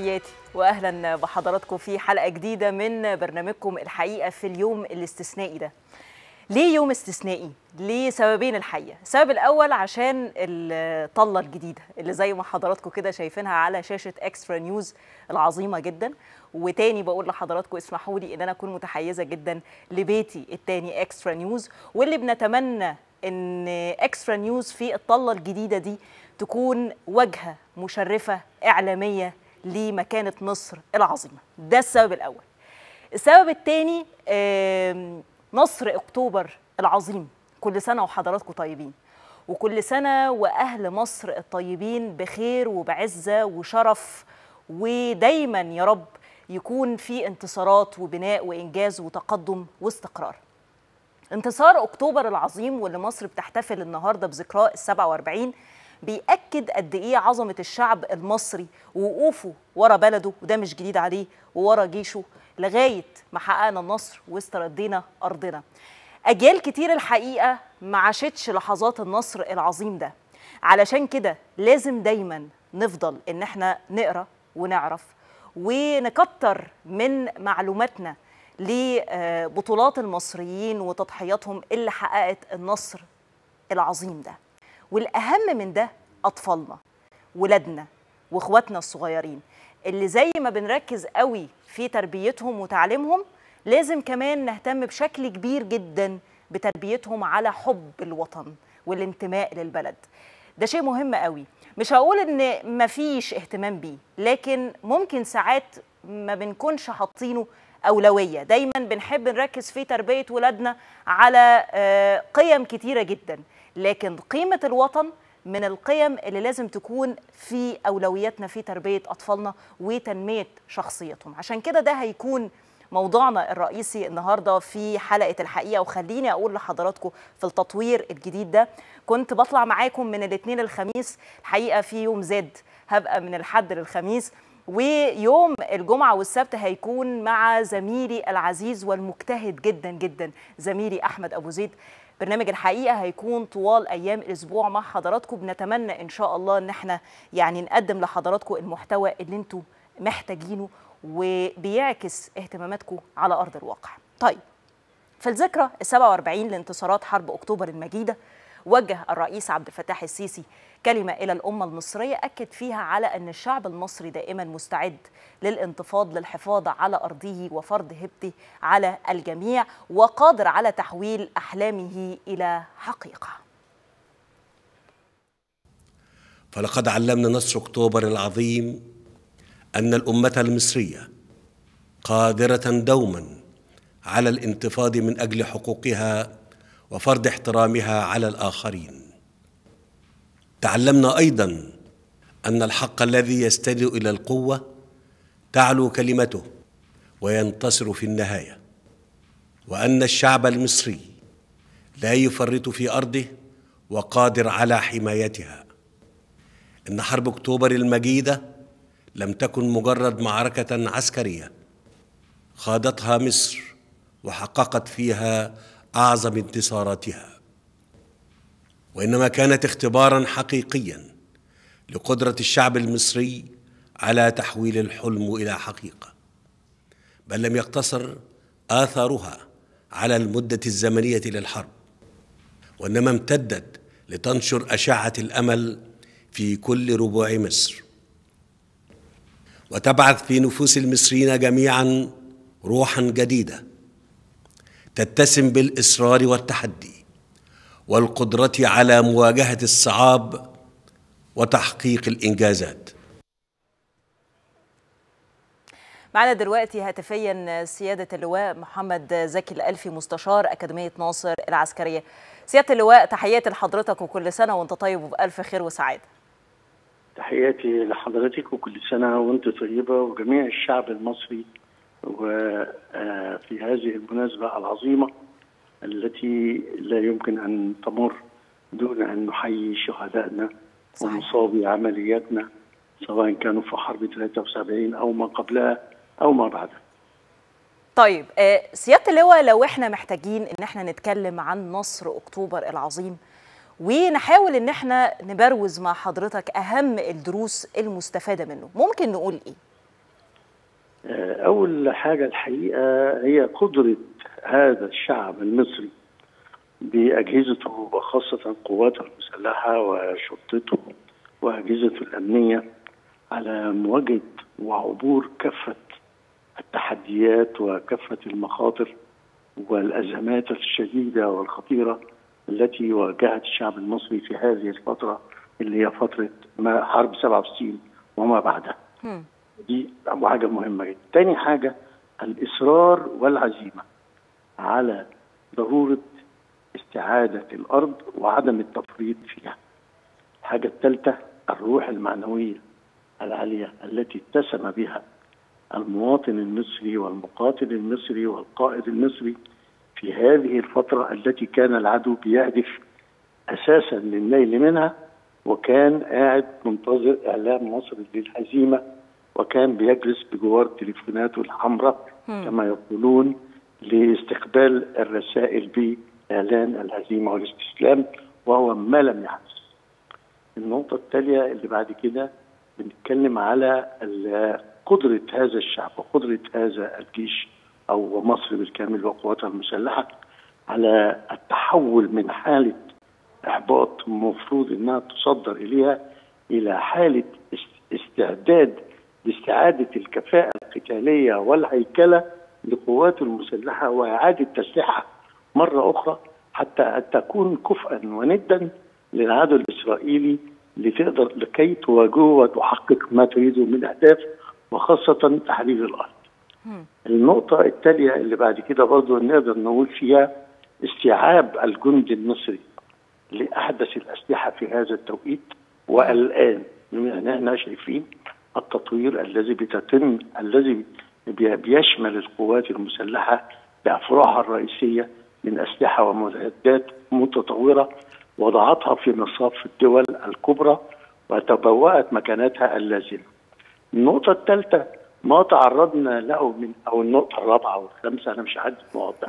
تحياتي واهلا بحضراتكم في حلقه جديده من برنامجكم الحقيقه في اليوم الاستثنائي ده ليه يوم استثنائي ليه سببين الحقيقه السبب الاول عشان الطله الجديده اللي زي ما حضراتكم كده شايفينها على شاشه اكسترا نيوز العظيمه جدا وتاني بقول لحضراتكم اسمحوا لي ان انا اكون متحيزه جدا لبيتي التاني اكسترا نيوز واللي بنتمنى ان اكسترا نيوز في الطله الجديده دي تكون واجهه مشرفه اعلاميه لمكانه مصر العظيمه ده السبب الاول السبب الثاني نصر اكتوبر العظيم كل سنه وحضراتكم طيبين وكل سنه واهل مصر الطيبين بخير وبعزه وشرف ودايما يا رب يكون في انتصارات وبناء وانجاز وتقدم واستقرار انتصار اكتوبر العظيم واللي مصر بتحتفل النهارده بذكراه ال 47 بيأكد قد ايه عظمه الشعب المصري ووقوفه ورا بلده وده مش جديد عليه وورا جيشه لغايه ما حققنا النصر واستردينا ارضنا. اجيال كتير الحقيقه ما عاشتش لحظات النصر العظيم ده. علشان كده لازم دايما نفضل ان احنا نقرا ونعرف ونكتر من معلوماتنا لبطولات المصريين وتضحياتهم اللي حققت النصر العظيم ده. والاهم من ده اطفالنا ولادنا واخواتنا الصغيرين اللي زي ما بنركز قوي في تربيتهم وتعليمهم لازم كمان نهتم بشكل كبير جدا بتربيتهم على حب الوطن والانتماء للبلد ده شيء مهم قوي مش هقول ان مفيش اهتمام بيه لكن ممكن ساعات ما بنكونش حاطينه أولوية دايما بنحب نركز في تربية ولادنا على قيم كتيرة جدا لكن قيمة الوطن من القيم اللي لازم تكون في أولوياتنا في تربية أطفالنا وتنمية شخصيتهم عشان كده ده هيكون موضوعنا الرئيسي النهاردة في حلقة الحقيقة وخليني أقول لحضراتكم في التطوير الجديد ده كنت بطلع معاكم من الاثنين الخميس الحقيقة في يوم زاد هبقى من الحد للخميس ويوم الجمعة والسبت هيكون مع زميلي العزيز والمجتهد جدا جدا زميلي أحمد أبو زيد برنامج الحقيقة هيكون طوال أيام الأسبوع مع حضراتكم بنتمنى إن شاء الله إن احنا يعني نقدم لحضراتكم المحتوى اللي انتوا محتاجينه وبيعكس اهتماماتكم على أرض الواقع طيب في الذكرى ال 47 لانتصارات حرب أكتوبر المجيدة وجه الرئيس عبد الفتاح السيسي كلمة إلى الأمة المصرية أكد فيها على أن الشعب المصري دائما مستعد للانتفاض للحفاظ على أرضه وفرض هبته على الجميع وقادر على تحويل أحلامه إلى حقيقة فلقد علمنا نصر أكتوبر العظيم أن الأمة المصرية قادرة دوما على الانتفاض من أجل حقوقها وفرض احترامها على الآخرين تعلمنا ايضا ان الحق الذي يستند الى القوه تعلو كلمته وينتصر في النهايه وان الشعب المصري لا يفرط في ارضه وقادر على حمايتها ان حرب اكتوبر المجيده لم تكن مجرد معركه عسكريه خاضتها مصر وحققت فيها اعظم انتصاراتها وانما كانت اختبارا حقيقيا لقدره الشعب المصري على تحويل الحلم الى حقيقه بل لم يقتصر اثارها على المده الزمنيه للحرب وانما امتدت لتنشر اشعه الامل في كل ربوع مصر وتبعث في نفوس المصريين جميعا روحا جديده تتسم بالاصرار والتحدي والقدره على مواجهه الصعاب وتحقيق الانجازات معنا دلوقتي هاتفيا سياده اللواء محمد زكي الالفي مستشار اكاديميه ناصر العسكريه سياده اللواء تحياتي لحضرتك وكل سنه وانت طيب وبالف خير وسعاده تحياتي لحضرتك وكل سنه وانت طيبه وجميع الشعب المصري وفي هذه المناسبه العظيمه التي لا يمكن ان تمر دون ان نحيي شهدائنا ومصابي عملياتنا سواء كانوا في حرب 73 او ما قبلها او ما بعدها. طيب سياده اللواء لو احنا محتاجين ان احنا نتكلم عن نصر اكتوبر العظيم ونحاول ان احنا نبروز مع حضرتك اهم الدروس المستفاده منه، ممكن نقول ايه؟ أول حاجة الحقيقة هي قدرة هذا الشعب المصري بأجهزته وخاصة قواته المسلحة وشرطته وأجهزته الأمنية على مواجهة وعبور كافة التحديات وكافة المخاطر والأزمات الشديدة والخطيرة التي واجهت الشعب المصري في هذه الفترة اللي هي فترة ما حرب 67 وما بعدها. مم. دي حاجة مهمة جدا. تاني حاجة الإصرار والعزيمة على ضرورة استعادة الأرض وعدم التفريط فيها. الحاجة الثالثة الروح المعنوية العالية التي اتسم بها المواطن المصري والمقاتل المصري والقائد المصري في هذه الفترة التي كان العدو بيهدف أساسا للنيل منها وكان قاعد منتظر إعلام مصر للهزيمة وكان بيجلس بجوار تليفوناته الحمراء كما يقولون لاستقبال الرسائل بإعلان الهزيمة والاستسلام وهو ما لم يحدث النقطة التالية اللي بعد كده بنتكلم على قدرة هذا الشعب وقدرة هذا الجيش أو مصر بالكامل وقواتها المسلحة على التحول من حالة إحباط مفروض أنها تصدر إليها إلى حالة استعداد لاستعادة الكفاءة القتالية والهيكلة لقواته المسلحة وإعادة تسليحها مرة أخرى حتى تكون كفءا وندا للعدو الإسرائيلي لتقدر لكي تواجهه وتحقق ما تريده من أهداف وخاصة تحرير الأرض. النقطة التالية اللي بعد كده برضه نقدر نقول فيها استيعاب الجند المصري لأحدث الأسلحة في هذا التوقيت والآن يعني احنا شايفين التطوير الذي بيتم الذي بيشمل القوات المسلحة بأفرعها الرئيسية من أسلحة ومعدات متطورة وضعتها في مصاف الدول الكبرى وتبوأت مكانتها اللازمة. النقطة الثالثة ما تعرضنا له من أو النقطة الرابعة والخامسة أنا مش عارف المواضيع.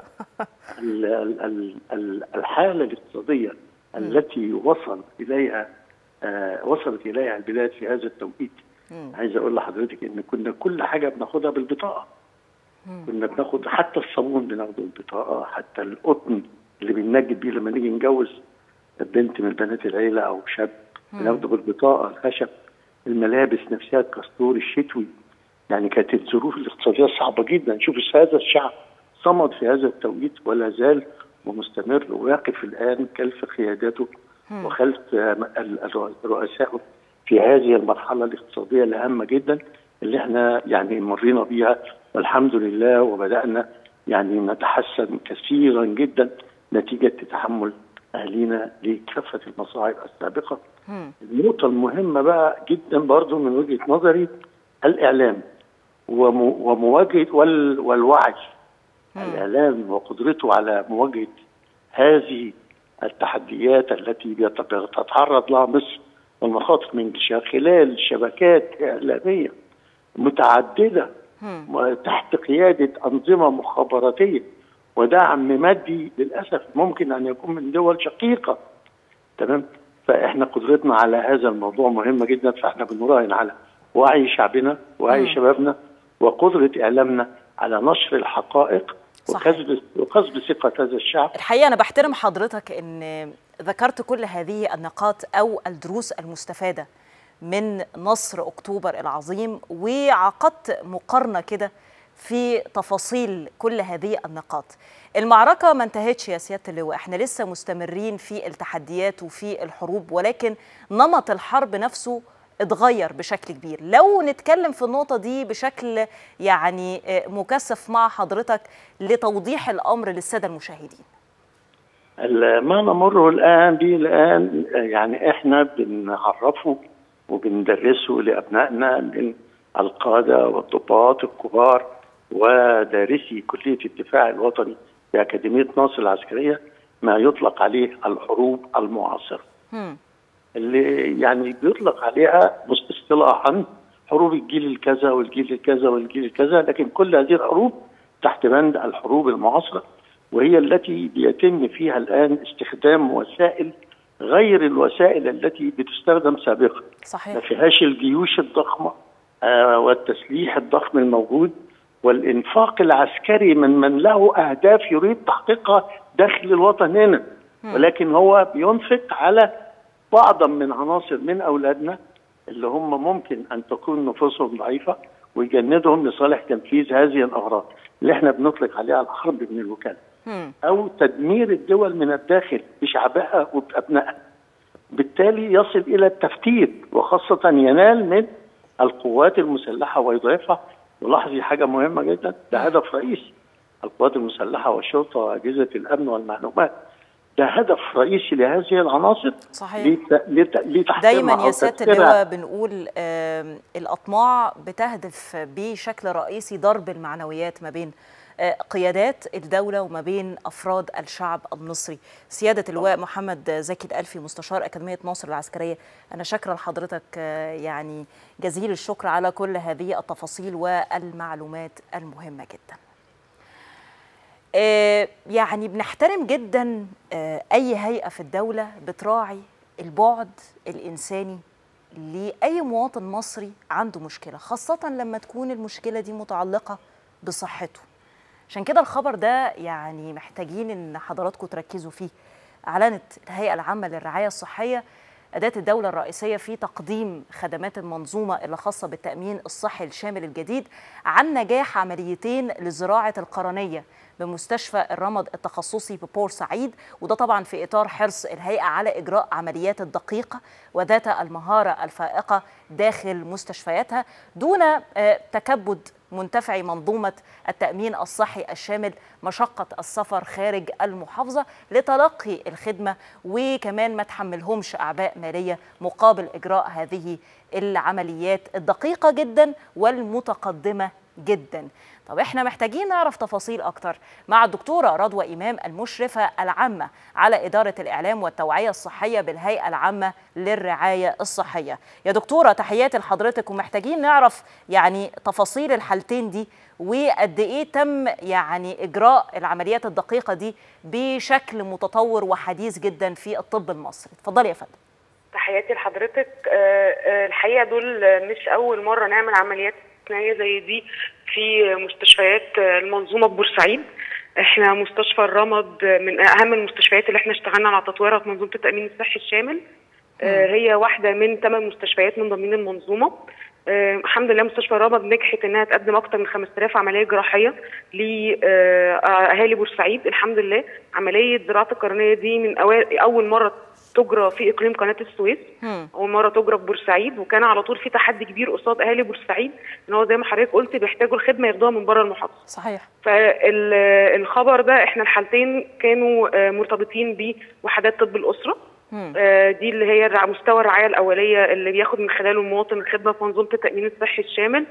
الحالة الاقتصادية التي وصل إليها آه وصلت إليها البلاد في هذا التوقيت عايز أقول لحضرتك إن كنا كل حاجة بناخدها بالبطاقة. كنا بناخد حتى الصابون بناخده بالبطاقة حتى القطن اللي بننجد بيه لما نيجي نجوز بنت من بنات العيلة أو شاب بناخده بالبطاقة الخشب الملابس نفسها الكستور الشتوي يعني كانت الظروف الاقتصادية صعبة جدا شوف هذا الشعب صمد في هذا التوقيت ولا زال ومستمر وواقف الآن خلف قياداته وخلف رؤسائه في هذه المرحلة الاقتصادية الهامة جدا اللي احنا يعني مرينا بيها والحمد لله وبدأنا يعني نتحسن كثيرا جدا نتيجة تحمل أهلنا لكافة المصاعب السابقة النقطة المهمة بقى جدا برضو من وجهة نظري الإعلام ومواجهة وال والوعي مم. الإعلام وقدرته على مواجهة هذه التحديات التي تتعرض لها مصر والمخاطر من خلال شبكات إعلامية متعددة مم. تحت قيادة أنظمة مخابراتية ودعم مادي للاسف ممكن ان يكون من دول شقيقه تمام فاحنا قدرتنا على هذا الموضوع مهمه جدا فاحنا بنراهن على وعي شعبنا وعي مم. شبابنا وقدره اعلامنا على نشر الحقائق وكسب وكسب ثقه هذا الشعب الحقيقه انا بحترم حضرتك ان ذكرت كل هذه النقاط او الدروس المستفاده من نصر اكتوبر العظيم وعقدت مقارنه كده في تفاصيل كل هذه النقاط المعركة ما انتهتش يا سيادة اللواء احنا لسه مستمرين في التحديات وفي الحروب ولكن نمط الحرب نفسه اتغير بشكل كبير لو نتكلم في النقطة دي بشكل يعني مكثف مع حضرتك لتوضيح الأمر للسادة المشاهدين ما نمره الآن به الآن يعني احنا بنعرفه وبندرسه لأبنائنا من القادة والضباط الكبار ودارسي كلية الدفاع الوطني في أكاديمية ناصر العسكرية ما يطلق عليه الحروب المعاصرة مم. اللي يعني بيطلق عليها اصطلاحا حروب الجيل الكذا والجيل الكذا والجيل الكذا لكن كل هذه الحروب تحت بند الحروب المعاصرة وهي التي بيتم فيها الآن استخدام وسائل غير الوسائل التي بتستخدم سابقا صحيح ما فيهاش الجيوش الضخمة آه، والتسليح الضخم الموجود والانفاق العسكري من من له اهداف يريد تحقيقها داخل الوطن هنا ولكن هو بينفق على بعضا من عناصر من اولادنا اللي هم ممكن ان تكون نفوسهم ضعيفه ويجندهم لصالح تنفيذ هذه الاغراض اللي احنا بنطلق عليها الحرب من الوكاله مم. او تدمير الدول من الداخل بشعبها وبابنائها بالتالي يصل الى التفتيت وخاصه ينال من القوات المسلحه ويضيفها ولاحظي حاجه مهمه جدا ده هدف رئيسي القوات المسلحه والشرطه واجهزه الامن والمعلومات ده هدف رئيسي لهذه العناصر صحيح. لت- لت- لتحطيمها دايما أو يا سياده تدميرها. اللواء بنقول آم، الاطماع بتهدف بشكل رئيسي ضرب المعنويات ما بين آه، قيادات الدولة وما بين أفراد الشعب المصري سيادة اللواء محمد زكي الألفي مستشار أكاديمية ناصر العسكرية أنا شاكرة لحضرتك آه، يعني جزيل الشكر على كل هذه التفاصيل والمعلومات المهمة جدا آه، يعني بنحترم جدا آه، أي هيئة في الدولة بتراعي البعد الإنساني لأي مواطن مصري عنده مشكلة خاصة لما تكون المشكلة دي متعلقة بصحته عشان كده الخبر ده يعني محتاجين ان حضراتكم تركزوا فيه اعلنت الهيئه العامه للرعايه الصحيه اداه الدوله الرئيسيه في تقديم خدمات المنظومه اللي خاصه بالتامين الصحي الشامل الجديد عن نجاح عمليتين لزراعه القرنيه بمستشفى الرمد التخصصي ببورسعيد وده طبعا في اطار حرص الهيئه على اجراء عمليات الدقيقه وذات المهاره الفائقه داخل مستشفياتها دون آه، تكبد منتفعي منظومة التأمين الصحي الشامل مشقة السفر خارج المحافظة لتلقي الخدمة وكمان ما تحملهمش أعباء مالية مقابل إجراء هذه العمليات الدقيقة جدا والمتقدمة جدا طب احنا محتاجين نعرف تفاصيل اكتر مع الدكتوره رضوى امام المشرفه العامه على اداره الاعلام والتوعيه الصحيه بالهيئه العامه للرعايه الصحيه يا دكتوره تحياتي لحضرتك ومحتاجين نعرف يعني تفاصيل الحالتين دي وقد ايه تم يعني اجراء العمليات الدقيقه دي بشكل متطور وحديث جدا في الطب المصري اتفضلي يا فندم تحياتي لحضرتك آه، آه، الحقيقه دول آه، مش اول مره نعمل عمليات استثنائيه زي دي في مستشفيات آه، المنظومه ببورسعيد احنا مستشفى الرمد آه، من اهم المستشفيات اللي احنا اشتغلنا على تطويرها في منظومه التامين الصحي الشامل آه، هي واحده من ثمان مستشفيات من ضمن المنظومه آه، الحمد لله مستشفى الرمد نجحت انها تقدم اكثر من 5000 عمليه جراحيه لاهالي بورسعيد الحمد لله عمليه زراعه القرنيه دي من أوائل اول مره تجرى في اقليم قناه السويس مم. اول مره تجرى في بورسعيد وكان على طول في تحدي كبير قصاد اهالي بورسعيد ان هو زي ما حضرتك قلت بيحتاجوا الخدمه ياخدوها من بره المحافظه صحيح فالخبر ده احنا الحالتين كانوا آه، مرتبطين بوحدات طب الاسره مم. آه، دي اللي هي الرع- مستوى الرعايه الاوليه اللي بياخد من خلاله المواطن الخدمه في منظومه التامين الصحي الشامل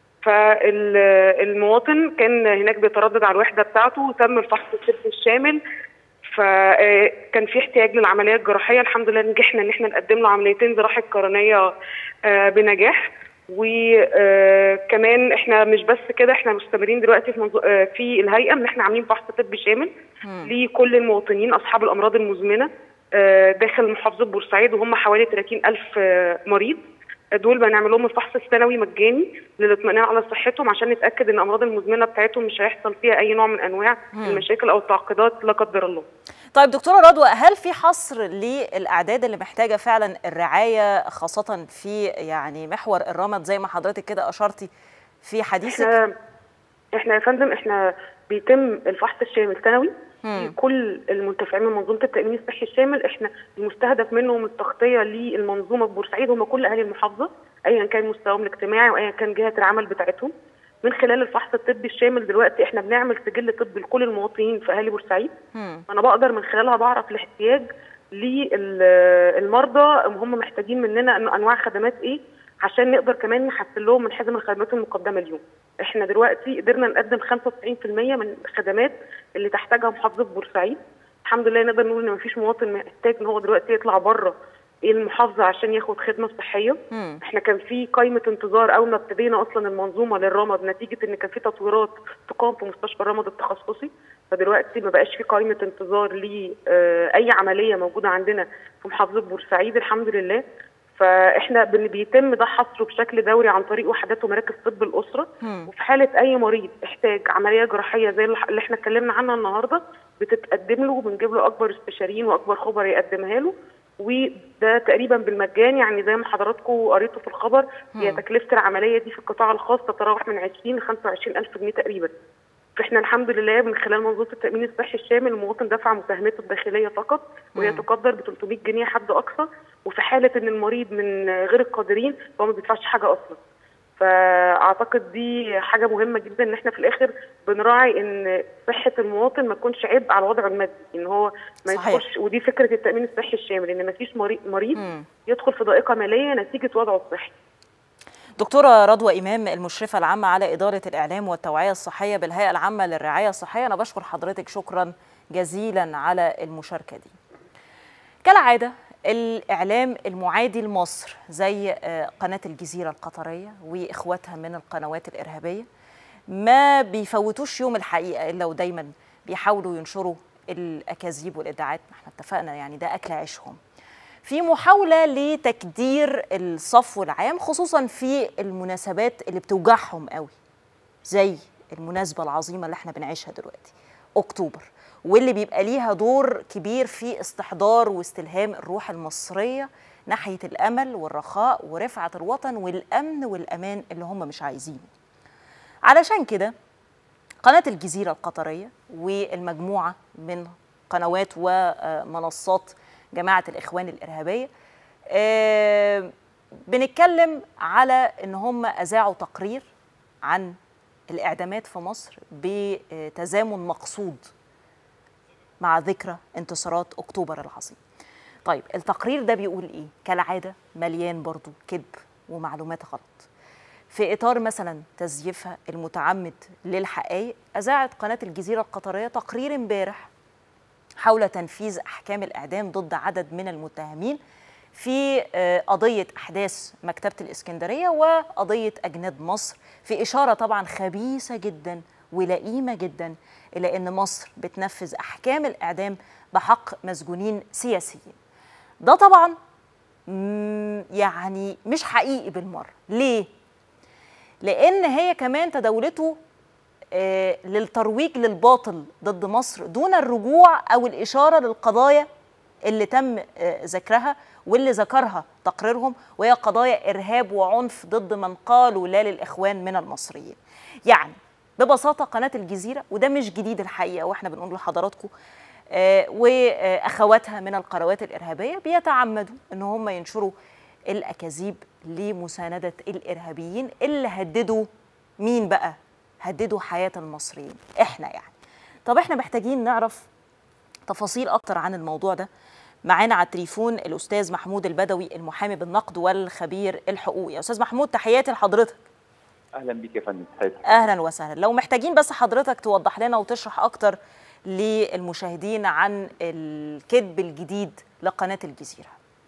فالمواطن كان هناك بيتردد على الوحده بتاعته وتم الفحص الطبي الشامل فكان في احتياج للعمليه الجراحيه الحمد لله نجحنا ان احنا نقدم له عمليتين جراحه قرنيه آه، بنجاح وكمان احنا مش بس كده احنا مستمرين دلوقتي في منظو... آه، في الهيئه ان احنا عاملين فحص طبي شامل لكل المواطنين اصحاب الامراض المزمنه آه، داخل محافظه بورسعيد وهم حوالي 30 الف آه، مريض دول بنعمل لهم الفحص السنوي مجاني للاطمئنان على صحتهم عشان نتاكد ان الامراض المزمنه بتاعتهم مش هيحصل فيها اي نوع من انواع المشاكل او التعقيدات لا قدر الله طيب دكتوره رضوى هل في حصر للاعداد اللي محتاجه فعلا الرعايه خاصه في يعني محور الرمد زي ما حضرتك كده اشرتي في حديثك احنا احنا يا فندم احنا بيتم الفحص الشامل سنوي لكل المنتفعين من منظومه التامين الصحي الشامل احنا المستهدف منهم التغطيه للمنظومه في بورسعيد هم كل اهالي المحافظه ايا كان مستواهم الاجتماعي وايا كان جهه العمل بتاعتهم من خلال الفحص الطبي الشامل دلوقتي احنا بنعمل سجل طبي لكل المواطنين في اهالي بورسعيد مم. انا بقدر من خلالها بعرف الاحتياج للمرضى هم محتاجين مننا إنه انواع خدمات ايه عشان نقدر كمان نحسن لهم من حزم الخدمات المقدمه اليوم احنا دلوقتي قدرنا نقدم 95% من الخدمات اللي تحتاجها محافظه بورسعيد الحمد لله نقدر نقول ان مفيش مواطن محتاج ان هو دلوقتي يطلع بره المحافظه عشان ياخد خدمه صحيه مم. احنا كان في قائمه انتظار اول ما ابتدينا اصلا المنظومه للرمد نتيجه ان كان في تطويرات تقام في مستشفى الرمد التخصصي فدلوقتي ما بقاش في قائمه انتظار لاي عمليه موجوده عندنا في محافظه بورسعيد الحمد لله فاحنا اللي بيتم ده حصره بشكل دوري عن طريق وحدات ومراكز طب الاسره وفي حاله اي مريض احتاج عمليه جراحيه زي اللي احنا اتكلمنا عنها النهارده بتتقدم له وبنجيب له اكبر استشاريين واكبر خبراء يقدمها له وده تقريبا بالمجان يعني زي ما حضراتكم قريتوا في الخبر هي تكلفه العمليه دي في القطاع الخاص تتراوح من 20 ل 25 الف جنيه تقريبا فاحنا الحمد لله من خلال منظومه التامين الصحي الشامل المواطن دفع مساهمته الداخليه فقط وهي تقدر ب 300 جنيه حد اقصى وفي حاله ان المريض من غير القادرين فهو ما بيدفعش حاجه اصلا فاعتقد دي حاجه مهمه جدا ان احنا في الاخر بنراعي ان صحه المواطن ما تكونش عبء على وضعه المادي ان هو ما صحيح. يدخلش ودي فكره التامين الصحي الشامل ان ما فيش مريض, مريض يدخل في ضائقه ماليه نتيجه وضعه الصحي دكتورة رضوى إمام المشرفة العامة على إدارة الإعلام والتوعية الصحية بالهيئة العامة للرعاية الصحية أنا بشكر حضرتك شكرا جزيلا على المشاركة دي كالعادة الإعلام المعادي لمصر زي آه، قناة الجزيرة القطرية وإخواتها من القنوات الإرهابية ما بيفوتوش يوم الحقيقة إلا ودايما بيحاولوا ينشروا الأكاذيب والإدعاءات ما احنا اتفقنا يعني ده أكل عيشهم في محاولة لتكدير الصفو العام خصوصا في المناسبات اللي بتوجعهم قوي زي المناسبة العظيمة اللي احنا بنعيشها دلوقتي أكتوبر واللي بيبقى ليها دور كبير في استحضار واستلهام الروح المصرية ناحية الأمل والرخاء ورفعة الوطن والأمن والأمان اللي هم مش عايزينه علشان كده قناة الجزيرة القطرية والمجموعة من قنوات ومنصات جماعة الإخوان الإرهابية آه، بنتكلم على إن هم أذاعوا تقرير عن الإعدامات في مصر بتزامن مقصود مع ذكرى انتصارات أكتوبر العظيم طيب التقرير ده بيقول إيه؟ كالعادة مليان برضو كذب ومعلومات غلط في إطار مثلا تزييفها المتعمد للحقائق أذاعت قناة الجزيرة القطرية تقرير امبارح حول تنفيذ أحكام الإعدام ضد عدد من المتهمين في آه، قضية أحداث مكتبة الإسكندرية وقضية أجناد مصر في إشارة طبعا خبيثة جدا ولئيمة جدا إلى أن مصر بتنفذ أحكام الإعدام بحق مسجونين سياسيين ده طبعا مم، يعني مش حقيقي بالمرة ليه؟ لأن هي كمان تداولته آه، للترويج للباطل ضد مصر دون الرجوع او الاشاره للقضايا اللي تم آه، ذكرها واللي ذكرها تقريرهم وهي قضايا ارهاب وعنف ضد من قالوا لا للاخوان من المصريين. يعني ببساطه قناه الجزيره وده مش جديد الحقيقه واحنا بنقول لحضراتكم آه، واخواتها من القنوات الارهابيه بيتعمدوا ان هم ينشروا الاكاذيب لمسانده الارهابيين اللي هددوا مين بقى؟ هددوا حياه المصريين احنا يعني طب احنا محتاجين نعرف تفاصيل اكتر عن الموضوع ده معانا على التليفون الاستاذ محمود البدوي المحامي بالنقد والخبير الحقوقي يا استاذ محمود تحياتي لحضرتك اهلا بيك يا فندم حضرتك اهلا وسهلا لو محتاجين بس حضرتك توضح لنا وتشرح اكتر للمشاهدين عن الكذب الجديد لقناه الجزيره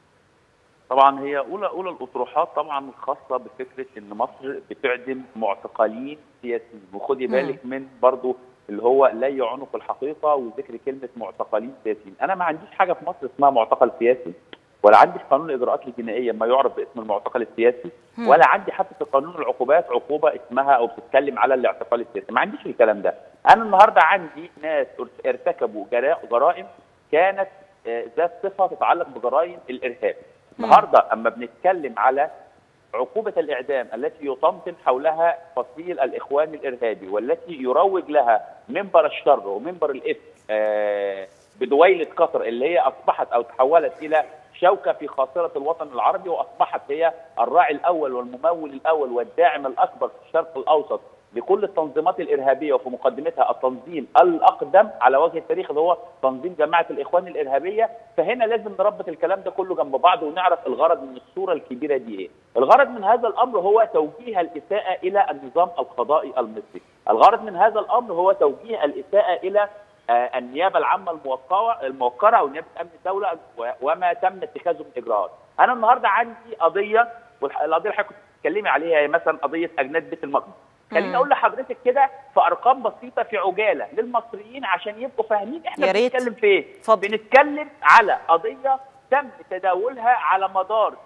طبعا هي اولى اولى الاطروحات طبعا الخاصه بفكره ان مصر بتعدم معتقلين سياسيين وخدي بالك من برضو اللي هو لا يعنق الحقيقه وذكر كلمه معتقلين سياسيين انا ما عنديش حاجه في مصر اسمها معتقل سياسي ولا عندي في قانون الاجراءات الجنائيه ما يعرف باسم المعتقل السياسي ولا عندي حتى في قانون العقوبات عقوبه اسمها او بتتكلم على الاعتقال السياسي ما عنديش الكلام ده انا النهارده عندي ناس ارتكبوا جرا- جرائم كانت آه، ذات صفه تتعلق بجرائم الارهاب النهارده اما بنتكلم على عقوبة الإعدام التي يطمطم حولها فصيل الإخوان الإرهابي والتي يروج لها منبر الشر ومنبر الإثم آه، بدويلة قطر اللي هي أصبحت أو تحولت إلى شوكة في خاصرة الوطن العربي وأصبحت هي الراعي الأول والممول الأول والداعم الأكبر في الشرق الأوسط لكل التنظيمات الارهابيه وفي مقدمتها التنظيم الاقدم على وجه التاريخ اللي هو تنظيم جماعه الاخوان الارهابيه فهنا لازم نربط الكلام ده كله جنب بعض ونعرف الغرض من الصوره الكبيره دي ايه الغرض من هذا الامر هو توجيه الاساءه الى النظام القضائي المصري الغرض من هذا الامر هو توجيه الاساءه الى آه، النيابه العامه الموقره الموقره او نيابه امن الدوله و- وما تم اتخاذه من اجراءات انا النهارده عندي قضيه والقضيه اللي حضرتك كنت بتتكلمي عليها هي مثلا قضيه اجناد بيت المقدس خليني اقول لحضرتك كده في ارقام بسيطه في عجاله للمصريين عشان يبقوا فاهمين احنا يا ريت. بنتكلم في ايه اتفضل. بنتكلم على قضيه تم تداولها على مدار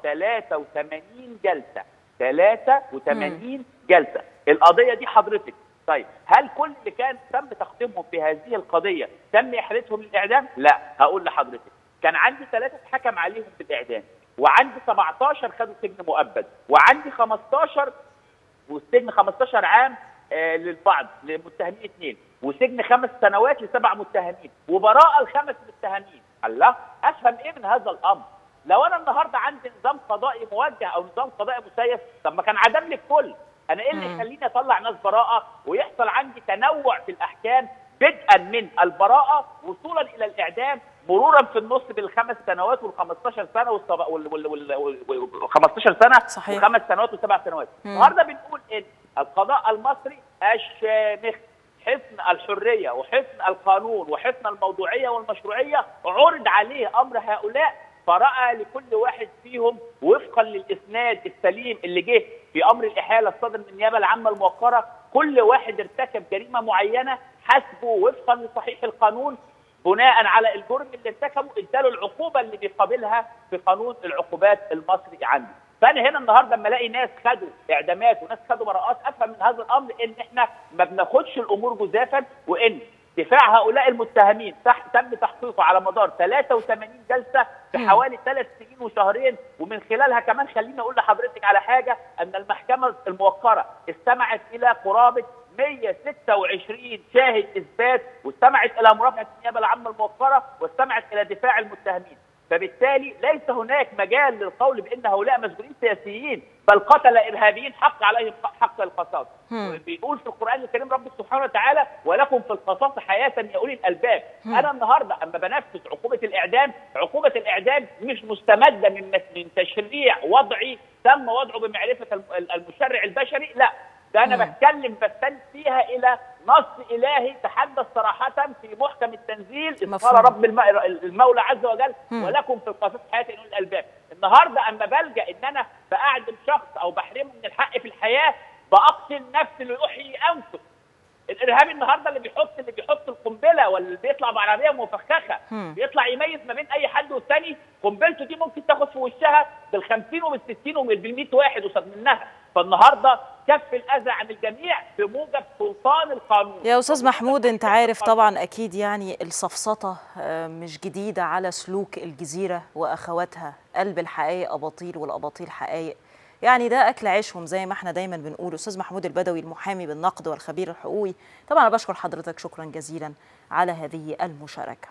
83 جلسه 83 جلسه القضيه دي حضرتك طيب هل كل اللي كان تم تقديمهم في هذه القضيه تم احالتهم للاعدام؟ لا هقول لحضرتك كان عندي ثلاثه اتحكم عليهم بالاعدام وعندي 17 خدوا سجن مؤبد وعندي 15 والسجن 15 عام آه للبعض لمتهمين اثنين وسجن خمس سنوات لسبع متهمين وبراءه لخمس متهمين الله افهم ايه من هذا الامر لو انا النهارده عندي نظام قضائي موجه او نظام قضائي مسيس طب ما كان عدم لي الكل انا ايه اللي يخليني اطلع ناس براءه ويحصل عندي تنوع في الاحكام بدءا من البراءه وصولا الى الاعدام مرورا في النص بالخمس سنوات وال 15 سنه وال وال وال 15 سنه صحيح. وخمس سنوات وسبع سنوات النهارده بنقول ان القضاء المصري الشامخ حصن الحريه وحصن القانون وحصن الموضوعيه والمشروعيه عرض عليه امر هؤلاء فراى لكل واحد فيهم وفقا للاسناد السليم اللي جه في امر الاحاله الصادر من النيابه العامه الموقره كل واحد ارتكب جريمه معينه حسبه وفقا لصحيح القانون بناء على الجرم اللي ارتكبه اداله العقوبه اللي بيقابلها في قانون العقوبات المصري عندي فانا هنا النهارده لما الاقي ناس خدوا اعدامات وناس خدوا براءات افهم من هذا الامر ان احنا ما بناخدش الامور جزافا وان دفاع هؤلاء المتهمين تح تم تحقيقه على مدار 83 جلسه في حوالي ثلاث سنين وشهرين ومن خلالها كمان خليني اقول لحضرتك على حاجه ان المحكمه الموقره استمعت الى قرابه 126 شاهد اثبات واستمعت الى مرافعه النيابه العامه الموقره واستمعت الى دفاع المتهمين فبالتالي ليس هناك مجال للقول بان هؤلاء مسجونين سياسيين بل قتل ارهابيين حق عليهم حق القصاص بيقول في القران الكريم رب سبحانه وتعالى ولكم في القصاص حياه يا اولي الالباب انا النهارده اما بنفذ عقوبه الاعدام عقوبه الاعدام مش مستمده من من تشريع وضعي تم وضعه بمعرفه المشرع البشري لا ده انا بتكلم بستند فيها الى نص الهي تحدث صراحه في محكم التنزيل قال رب المولى عز وجل ولكم في القصاص حياه اولي الالباب النهارده اما بلجا ان انا باعدم شخص او بحرمه من الحق في الحياه باقتل نفس اللي يحيي انفه الارهابي النهارده اللي بيحط اللي بيحط القنبله ولا اللي بيطلع بعربيه مفخخه بيطلع يميز ما بين اي حد والتاني قنبلته دي ممكن تاخد في وشها بال 50 وبال 60 وبال 100 واحد قصاد منها فالنهارده كف الاذى عن الجميع بموجب سلطان القانون يا استاذ محمود انت عارف طبعا اكيد يعني السفسطه مش جديده على سلوك الجزيره واخواتها قلب الحقائق اباطيل والاباطيل حقائق يعني ده اكل عيشهم زي ما احنا دايما بنقول استاذ محمود البدوي المحامي بالنقد والخبير الحقوقي طبعا انا بشكر حضرتك شكرا جزيلا على هذه المشاركه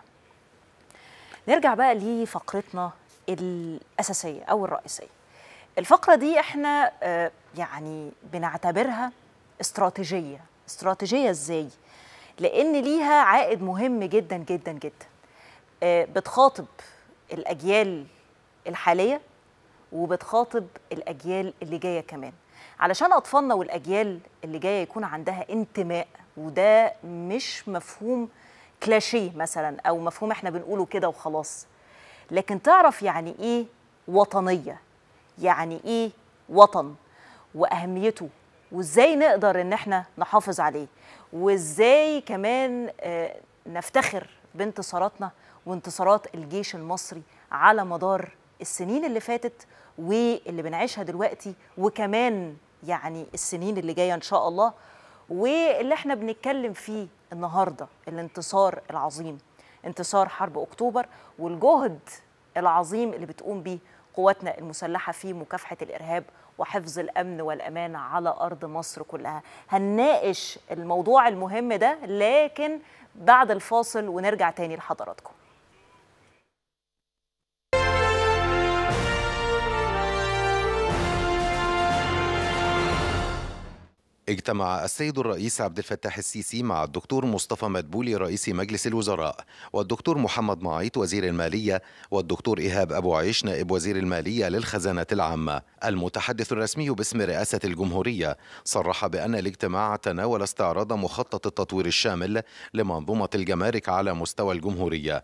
نرجع بقى لفقرتنا الاساسيه او الرئيسيه الفقره دي احنا يعني بنعتبرها استراتيجيه استراتيجيه ازاي لان ليها عائد مهم جدا جدا جدا بتخاطب الاجيال الحاليه وبتخاطب الاجيال اللي جايه كمان علشان اطفالنا والاجيال اللي جايه يكون عندها انتماء وده مش مفهوم كلاشيه مثلا او مفهوم احنا بنقوله كده وخلاص لكن تعرف يعني ايه وطنيه يعني ايه وطن واهميته وازاي نقدر ان احنا نحافظ عليه وازاي كمان نفتخر بانتصاراتنا وانتصارات الجيش المصري على مدار السنين اللي فاتت واللي بنعيشها دلوقتي وكمان يعني السنين اللي جايه ان شاء الله واللي احنا بنتكلم فيه النهارده الانتصار العظيم انتصار حرب اكتوبر والجهد العظيم اللي بتقوم بيه قواتنا المسلحه في مكافحه الارهاب وحفظ الامن والامان على ارض مصر كلها هنناقش الموضوع المهم ده لكن بعد الفاصل ونرجع تاني لحضراتكم اجتمع السيد الرئيس عبد الفتاح السيسي مع الدكتور مصطفى مدبولي رئيس مجلس الوزراء والدكتور محمد معيط وزير المالية والدكتور إيهاب أبو عيش نائب وزير المالية للخزانة العامة المتحدث الرسمي باسم رئاسة الجمهورية صرح بأن الاجتماع تناول استعراض مخطط التطوير الشامل لمنظومة الجمارك على مستوى الجمهورية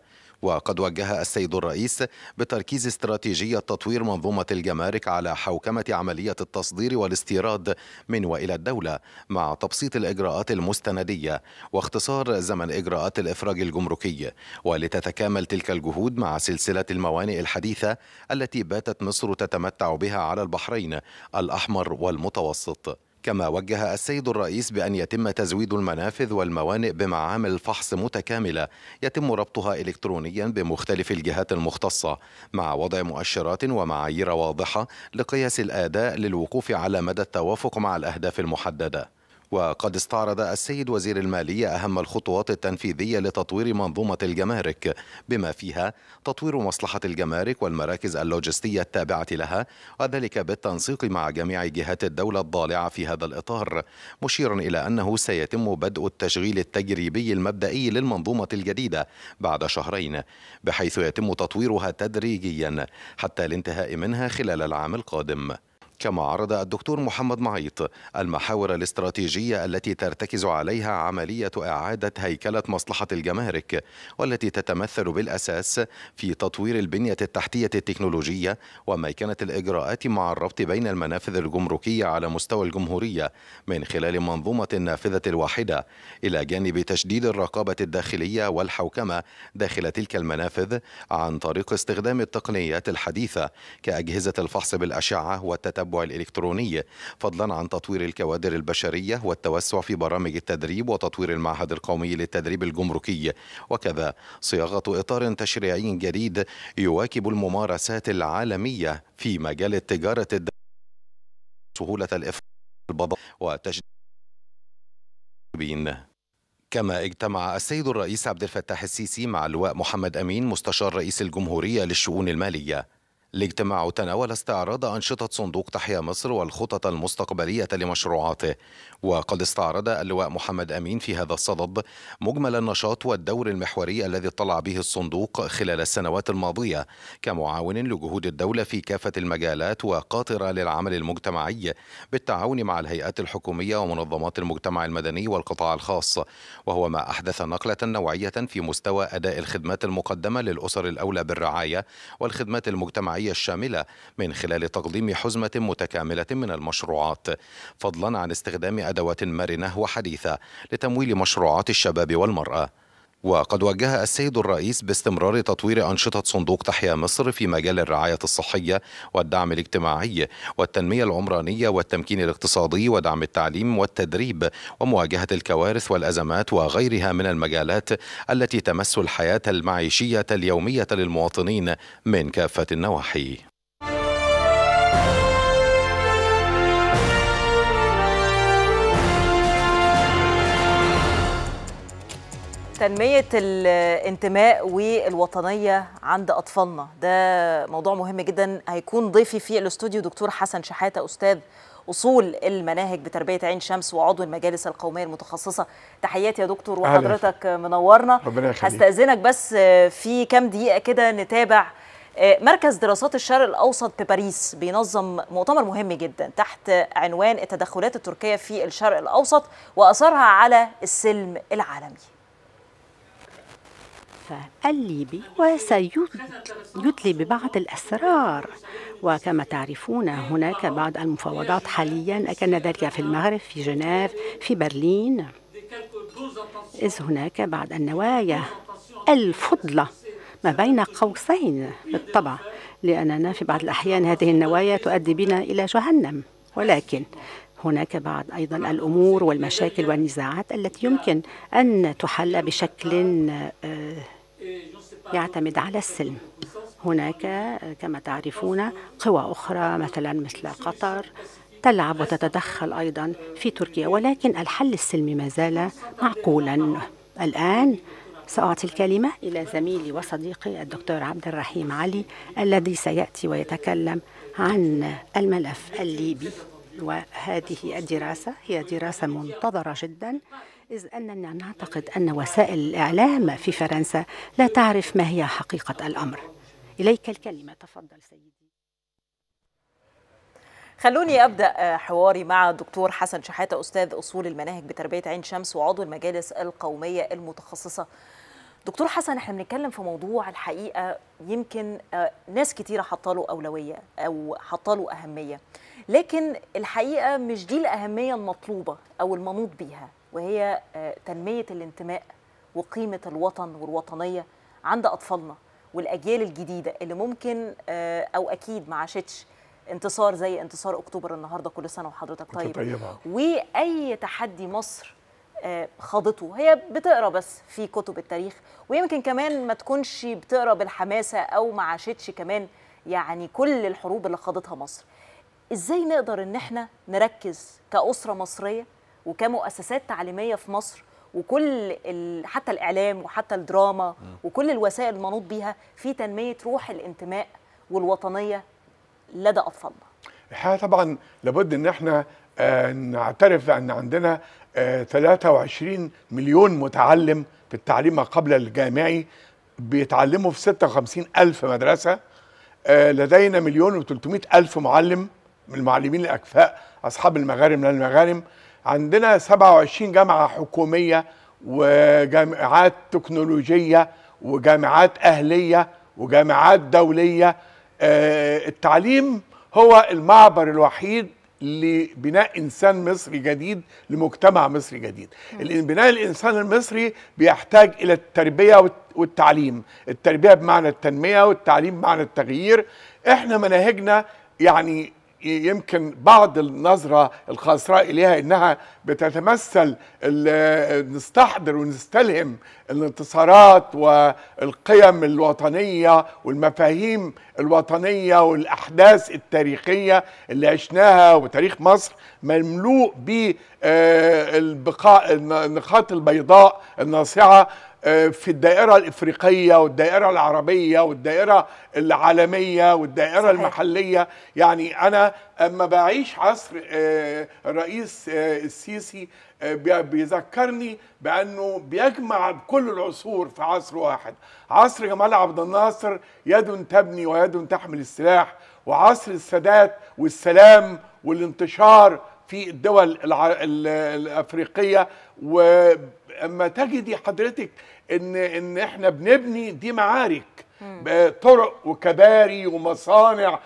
وقد وجه السيد الرئيس بتركيز استراتيجية تطوير منظومة الجمارك على حوكمة عملية التصدير والاستيراد من وإلى الدولة مع تبسيط الإجراءات المستندية واختصار زمن إجراءات الإفراج الجمركي ولتتكامل تلك الجهود مع سلسلة الموانئ الحديثة التي باتت مصر تتمتع بها على البحرين الأحمر والمتوسط كما وجه السيد الرئيس بأن يتم تزويد المنافذ والموانئ بمعامل فحص متكاملة يتم ربطها إلكترونيا بمختلف الجهات المختصة مع وضع مؤشرات ومعايير واضحة لقياس الأداء للوقوف على مدى التوافق مع الأهداف المحددة وقد استعرض السيد وزير المالية أهم الخطوات التنفيذية لتطوير منظومة الجمارك بما فيها تطوير مصلحة الجمارك والمراكز اللوجستية التابعة لها وذلك بالتنسيق مع جميع جهات الدولة الضالعة في هذا الإطار مشيرا إلى أنه سيتم بدء التشغيل التجريبي المبدئي للمنظومة الجديدة بعد شهرين بحيث يتم تطويرها تدريجيا حتى الانتهاء منها خلال العام القادم كما عرض الدكتور محمد معيط المحاور الاستراتيجية التي ترتكز عليها عملية إعادة هيكلة مصلحة الجمارك والتي تتمثل بالأساس في تطوير البنية التحتية التكنولوجية وميكنة الإجراءات مع الربط بين المنافذ الجمركية على مستوى الجمهورية من خلال منظومة النافذة الواحدة إلى جانب تشديد الرقابة الداخلية والحوكمة داخل تلك المنافذ عن طريق استخدام التقنيات الحديثة كأجهزة الفحص بالأشعة والتتبع التتبع الإلكتروني فضلا عن تطوير الكوادر البشرية والتوسع في برامج التدريب وتطوير المعهد القومي للتدريب الجمركي وكذا صياغة إطار تشريعي جديد يواكب الممارسات العالمية في مجال التجارة الدولية سهولة الإفراج البضائع وتشديد كما اجتمع السيد الرئيس عبد الفتاح السيسي مع اللواء محمد أمين مستشار رئيس الجمهورية للشؤون المالية الاجتماع تناول استعراض أنشطة صندوق تحيا مصر والخطط المستقبلية لمشروعاته وقد استعرض اللواء محمد أمين في هذا الصدد مجمل النشاط والدور المحوري الذي اطلع به الصندوق خلال السنوات الماضية كمعاون لجهود الدولة في كافة المجالات وقاطرة للعمل المجتمعي بالتعاون مع الهيئات الحكومية ومنظمات المجتمع المدني والقطاع الخاص وهو ما أحدث نقلة نوعية في مستوى أداء الخدمات المقدمة للأسر الأولى بالرعاية والخدمات المجتمعية الشاملة من خلال تقديم حزمة متكاملة من المشروعات فضلا عن استخدام أدوات مرنة وحديثة لتمويل مشروعات الشباب والمرأة وقد وجه السيد الرئيس باستمرار تطوير أنشطة صندوق تحيا مصر في مجال الرعاية الصحية والدعم الاجتماعي والتنمية العمرانية والتمكين الاقتصادي ودعم التعليم والتدريب ومواجهة الكوارث والأزمات وغيرها من المجالات التي تمس الحياة المعيشية اليومية للمواطنين من كافة النواحي تنمية الانتماء والوطنية عند أطفالنا ده موضوع مهم جدا هيكون ضيفي في الاستوديو دكتور حسن شحاتة أستاذ أصول المناهج بتربية عين شمس وعضو المجالس القومية المتخصصة تحياتي يا دكتور وحضرتك منورنا ربنا يخليك هستأذنك بس في كام دقيقة كده نتابع مركز دراسات الشرق الأوسط بباريس بينظم مؤتمر مهم جدا تحت عنوان التدخلات التركية في الشرق الأوسط وأثرها على السلم العالمي الليبي وسيدلي ببعض الأسرار وكما تعرفون هناك بعض المفاوضات حاليا كان ذلك في المغرب في جنيف في برلين إذ هناك بعض النوايا الفضلة ما بين قوسين بالطبع لأننا في بعض الأحيان هذه النوايا تؤدي بنا إلى جهنم ولكن هناك بعض أيضا الأمور والمشاكل والنزاعات التي يمكن أن تحل بشكل يعتمد على السلم هناك كما تعرفون قوى أخرى مثلا مثل قطر تلعب وتتدخل أيضا في تركيا ولكن الحل السلمي ما زال معقولا الآن سأعطي الكلمة إلى زميلي وصديقي الدكتور عبد الرحيم علي الذي سيأتي ويتكلم عن الملف الليبي وهذه الدراسة هي دراسة منتظرة جدا إذ أننا نعتقد أن وسائل الإعلام في فرنسا لا تعرف ما هي حقيقة الأمر إليك الكلمة تفضل سيدي خلوني ابدا حواري مع الدكتور حسن شحاته استاذ اصول المناهج بتربيه عين شمس وعضو المجالس القوميه المتخصصه دكتور حسن احنا بنتكلم في موضوع الحقيقه يمكن آه، ناس كتيره حاطه له اولويه او حاطه له اهميه لكن الحقيقه مش دي الاهميه المطلوبه او المنوط بيها وهي آه، تنميه الانتماء وقيمه الوطن والوطنيه عند اطفالنا والاجيال الجديده اللي ممكن آه، او اكيد ما عاشتش انتصار زي انتصار اكتوبر النهارده كل سنه وحضرتك طيب طيبة. واي تحدي مصر آه، خاضته هي بتقرا بس في كتب التاريخ ويمكن كمان ما تكونش بتقرا بالحماسه او ما عاشتش كمان يعني كل الحروب اللي خاضتها مصر ازاي نقدر ان احنا نركز كاسره مصريه وكمؤسسات تعليميه في مصر وكل ال... حتى الاعلام وحتى الدراما وكل الوسائل المنوط بيها في تنميه روح الانتماء والوطنيه لدى اطفالنا الحقيقه طبعا لابد ان احنا آه، نعترف ان عندنا آه، 23 مليون متعلم في التعليم ما قبل الجامعي بيتعلموا في 56 ألف مدرسة آه، لدينا مليون و300 ألف معلم من المعلمين الأكفاء أصحاب المغارم لا المغارم عندنا 27 جامعة حكومية وجامعات تكنولوجية وجامعات أهلية وجامعات دولية آه، التعليم هو المعبر الوحيد لبناء انسان مصري جديد لمجتمع مصري جديد بناء الانسان المصري بيحتاج الى التربيه والت- والتعليم التربيه بمعنى التنميه والتعليم بمعنى التغيير احنا مناهجنا يعني يمكن بعض النظرة الخاسرة إليها إنها بتتمثل ال- نستحضر ونستلهم الانتصارات والقيم الوطنية والمفاهيم الوطنية والأحداث التاريخية اللي عشناها وتاريخ مصر مملوء بالبقاء النقاط البيضاء الناصعة آه، في الدائرة الإفريقية والدائرة العربية والدائرة العالمية والدائرة صحيح. المحلية يعني أنا أما بعيش عصر آه، الرئيس آه، السيسي آه، بي- بيذكرني بأنه بيجمع كل العصور في عصر واحد عصر جمال عبد الناصر يد تبني ويد تحمل السلاح وعصر السادات والسلام والانتشار في الدول الع... ال- الافريقيه واما تجدي حضرتك ان ان احنا بنبني دي معارك طرق وكباري ومصانع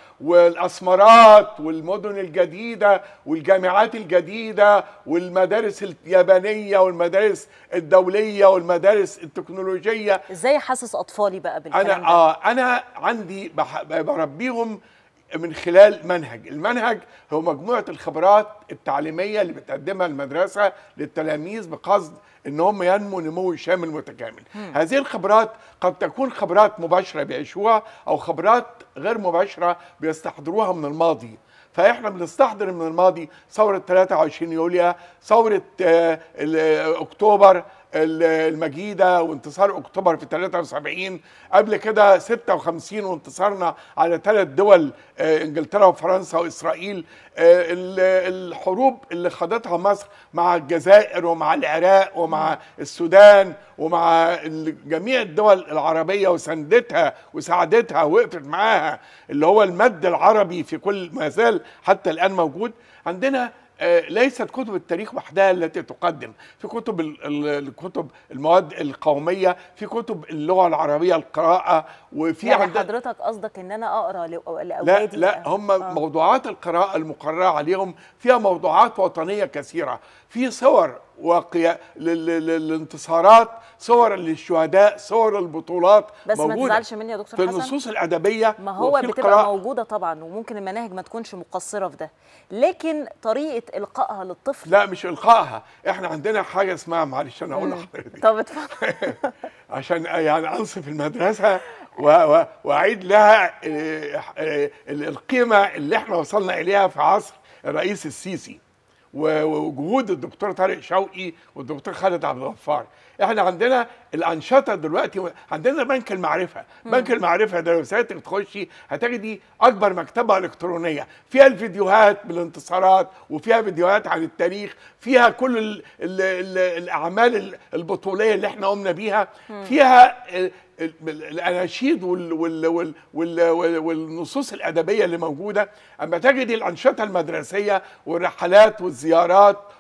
والاسمرات والمدن الجديده والجامعات الجديده والمدارس اليابانيه والمدارس الدوليه والمدارس التكنولوجيه ازاي احسس اطفالي بقى بالكلام انا ده اه انا عندي بح- بربيهم من خلال منهج المنهج هو مجموعه الخبرات التعليميه اللي بتقدمها المدرسه للتلاميذ بقصد ان هم ينموا نمو شامل متكامل هذه الخبرات قد تكون خبرات مباشره بيعيشوها او خبرات غير مباشره بيستحضروها من الماضي فاحنا بنستحضر من الماضي ثوره 23 يوليو ثوره آه، ال- اكتوبر ال- المجيده وانتصار اكتوبر في 73 قبل كده 56 وانتصارنا على ثلاث دول آه، انجلترا وفرنسا واسرائيل آه، ال- الحروب اللي خاضتها مصر مع الجزائر ومع العراق ومع السودان ومع ال- جميع الدول العربيه وساندتها وساعدتها ووقفت معاها اللي هو المد العربي في كل ما زال حتى الان موجود عندنا آه، ليست كتب التاريخ وحدها التي تقدم في كتب ال- ال- الكتب المواد القوميه في كتب اللغه العربيه القراءه وفي يعني عندنا حضرتك قصدك ان انا اقرا لأ- لا لاولادي لا هم آه. موضوعات القراءة المقررة عليهم فيها موضوعات وطنية كثيرة في صور واقية لل- لل- للانتصارات صور للشهداء صور البطولات بس ما موجودة تزعلش مني يا دكتور في حسن. النصوص الأدبية ما هو وفي بتبقى القراءة. موجوده طبعا وممكن المناهج ما تكونش مقصره في ده لكن طريقه القائها للطفل لا مش إلقائها احنا عندنا حاجة اسمها معلش أنا أقول لحضرتك طب اتفضل عشان يعني انصف المدرسه و- و- واعيد لها آه، آه، القيمه اللي احنا وصلنا اليها في عصر الرئيس السيسي و- وجهود الدكتور طارق شوقي والدكتور خالد عبد الغفار احنا عندنا الانشطه دلوقتي عندنا بنك المعرفه بنك المعرفه ده لو ساعتك تخشي هتجدي اكبر مكتبه الكترونيه فيها الفيديوهات بالانتصارات وفيها فيديوهات عن التاريخ فيها كل ال ال ال الاعمال ال- البطوليه اللي احنا قمنا بيها فيها ال- ال- الاناشيد وال وال وال وال وال والنصوص الادبيه اللي موجوده اما تجد الانشطه المدرسيه والرحلات والزيارات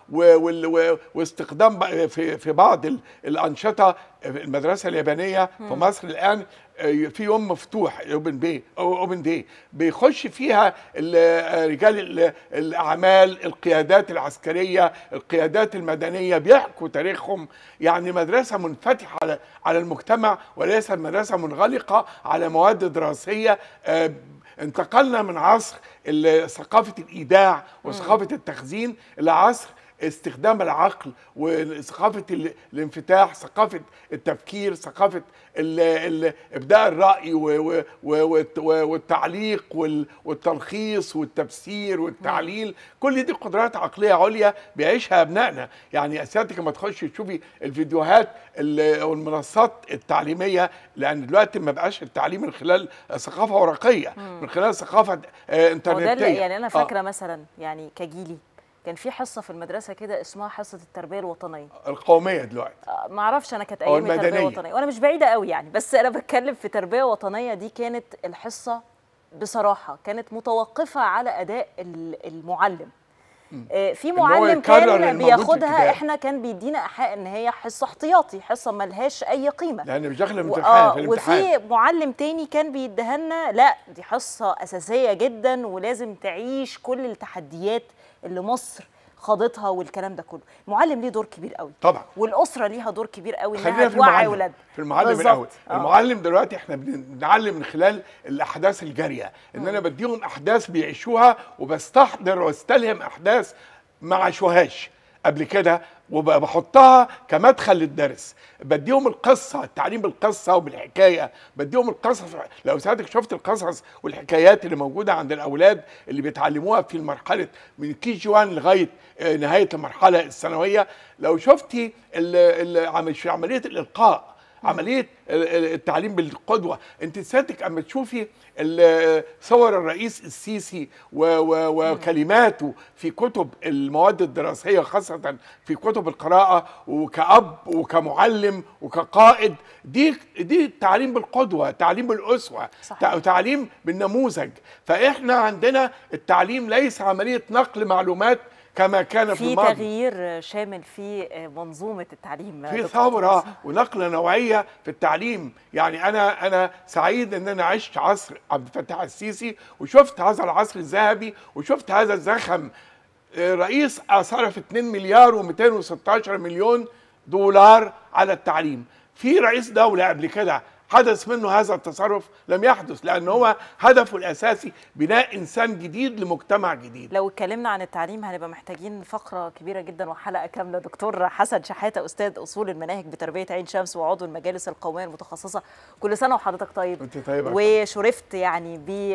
و- وال- و- واستخدام بقى في في بعض ال- الانشطه المدرسه اليابانيه في مصر الان آه، في يوم مفتوح اوبن بي او اوبن دي بيخش فيها ال- آه، رجال ال- الاعمال القيادات العسكريه القيادات المدنيه بيحكوا تاريخهم يعني مدرسه منفتحه على على المجتمع وليست مدرسه منغلقه على مواد دراسيه آه، انتقلنا من عصر ال- ثقافه الايداع وثقافه التخزين الى عصر استخدام العقل وثقافة ال- الانفتاح ثقافة التفكير ثقافة ال- ال- إبداء الرأي و- و- و- والت- و- والتعليق وال- والتلخيص والتفسير والتعليل كل دي قدرات عقلية عليا بيعيشها أبنائنا يعني سيادتك لما تخشي تشوفي الفيديوهات ال- أو المنصات التعليمية لأن دلوقتي ما بقاش التعليم من خلال ثقافة ورقية من خلال ثقافة آه، هو ده انترنتية اللي- يعني انا آه. فاكره مثلا يعني كجيلي كان في حصه في المدرسه كده اسمها حصه التربيه الوطنيه القومية دلوقتي آه، ما اعرفش انا كانت أو ايامي تربيه المدنية. وطنيه وانا مش بعيده قوي يعني بس انا بتكلم في تربيه وطنيه دي كانت الحصه بصراحه كانت متوقفه على اداء ال- المعلم آه، في هو معلم يكرر كان الموجود في بياخدها الكتاب. احنا كان بيدينا ايحاء ان هي حصه احتياطي حصه ملهاش اي قيمه لأن مش داخل و- الامتحان آه، في الامتحان وفي معلم تاني كان بيديها لنا لا دي حصه اساسيه جدا ولازم تعيش كل التحديات اللي مصر خاضتها والكلام ده كله المعلم ليه دور كبير قوي طبعا والاسره ليها دور كبير قوي انها خلينا في توعي المعلم اولادها في المعلم بالظبط. الاول آه. المعلم دلوقتي احنا بن- بنعلم من خلال الاحداث الجاريه ان انا بديهم احداث بيعيشوها وبستحضر واستلهم احداث ما عاشوهاش قبل كده وبحطها كمدخل للدرس بديهم القصه التعليم بالقصه وبالحكايه بديهم القصص لو ساعتك شفت القصص والحكايات اللي موجوده عند الاولاد اللي بيتعلموها في المرحله من كي جي 1 لغايه آه، نهايه المرحله الثانويه لو شفتي ال- ال- عم- في عمليه الالقاء عمليه ال- ال- التعليم بالقدوه انت سيادتك اما تشوفي ال- صور الرئيس السيسي و- و- وكلماته في كتب المواد الدراسيه خاصه في كتب القراءه وكاب وكمعلم وكقائد دي دي تعليم بالقدوه تعليم بالاسوه صحيح. تع- تعليم بالنموذج فاحنا عندنا التعليم ليس عمليه نقل معلومات كما كان في في الماضي تغيير شامل في منظومه التعليم في دكتور ثوره حسن. ونقله نوعيه في التعليم يعني انا انا سعيد ان انا عشت عصر عبد الفتاح السيسي وشفت هذا العصر الذهبي وشفت هذا الزخم آه، رئيس صرف 2 مليار و216 مليون دولار على التعليم في رئيس دوله قبل كده حدث منه هذا التصرف لم يحدث لان هو هدفه الاساسي بناء انسان جديد لمجتمع جديد لو اتكلمنا عن التعليم هنبقى محتاجين فقرة كبيرة جدا وحلقة كاملة دكتور حسن شحاتة أستاذ أصول المناهج بتربية عين شمس وعضو المجالس القومية المتخصصة كل سنة وحضرتك طيب وانت طيبة يا وشرفت يعني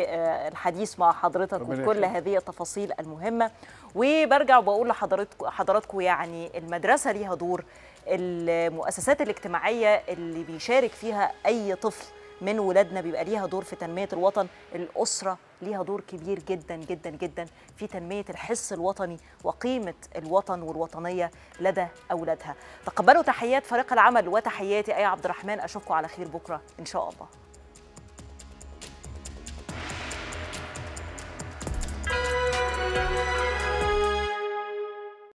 بالحديث مع حضرتك ربنا وكل يخليك. هذه التفاصيل المهمة وبرجع وبقول لحضراتكم حضراتكم يعني المدرسة ليها دور المؤسسات الاجتماعية اللي بيشارك فيها أي طفل من ولادنا بيبقى ليها دور في تنمية الوطن الأسرة ليها دور كبير جدا جدا جدا في تنمية الحس الوطني وقيمة الوطن والوطنية لدى أولادها تقبلوا تحيات فريق العمل وتحياتي أي عبد الرحمن أشوفكم على خير بكرة إن شاء الله